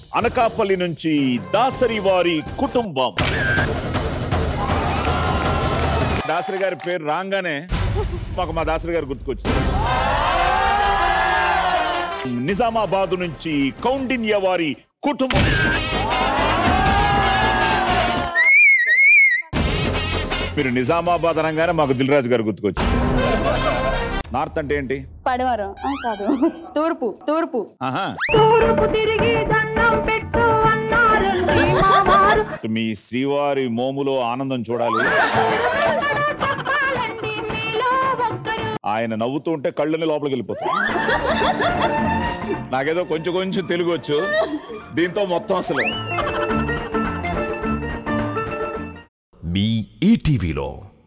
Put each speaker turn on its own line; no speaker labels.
అనకాపల్లి నుంచి దాసరి వారి కుటుంబం దాసరి గారి పేరు రాగానే మాకు మా దాసరి గారు గుర్తుకొచ్చింది నిజామాబాద్ నుంచి కౌండిన్య వారి కుటుంబం మీరు నిజామాబాద్ అనగానే మాకు దిల్రాజు గారు గుర్తుకొచ్చింది నార్త్ అంటే ఏంటి
పడవరం ఆ, కాదు తూర్పు తూర్పు
ఆహా
తూరుపు తిరిగి దండం పెట్టు అన్నారండి మావారు
మీ శ్రీవారి మోములో ఆనందం చూడాలి
చెప్పాలండి మీలో ఒక్కరు
ఆయన నవ్వుతూ ఉంటే కళ్ళని లోపలికి వెళ్ళిపోతాయి నాకేదో కొంచెం కొంచెం తెలుగు వచ్చు దీంతో మొత్తం అసలు
మీ ఈటీవీలో